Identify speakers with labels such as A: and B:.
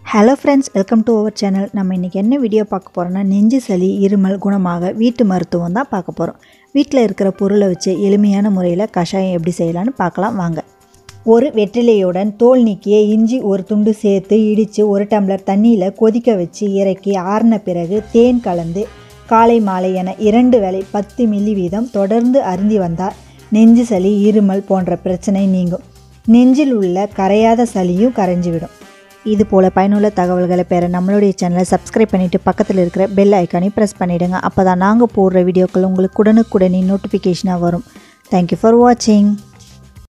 A: hello friends welcome to our channel நம்ம இன்றைக்கி என்ன வீடியோ பார்க்க போகிறோம்னா நெஞ்சு சளி இருமல் குணமாக வீட்டு மருத்துவம் தான் பார்க்க போகிறோம் வீட்டில் இருக்கிற பொருளை வச்சு எளிமையான முறையில் கஷாயம் எப்படி செய்யலான்னு பார்க்கலாம் வாங்க ஒரு வெற்றிலையுடன் தோல் நீக்கிய இஞ்சி ஒரு துண்டு சேர்த்து இடித்து ஒரு டம்ளர் தண்ணியில் கொதிக்க வச்சு இறக்கி ஆறின பிறகு தேன் கலந்து காலை மாலை என இரண்டு வேளை பத்து மில்லி வீதம் தொடர்ந்து அருந்தி வந்தால் நெஞ்சு சளி இருமல் போன்ற பிரச்சனை நீங்கும் நெஞ்சில் உள்ள கரையாத சளியும் கரைஞ்சிவிடும் இது போல் பயனுள்ள தகவல்களை பெற நம்மளுடைய சேனலை சப்ஸ்கிரைப் பண்ணிவிட்டு பக்கத்தில் இருக்கிற பெல் ஐக்கானையும் ப்ரெஸ் பண்ணிவிடுங்க அப்போ தான் நாங்கள் போடுற வீடியோக்கள் உங்களுக்கு உடனுக்குடனே நோட்டிஃபிகேஷனாக வரும் தேங்க்யூ ஃபார் வாட்சிங்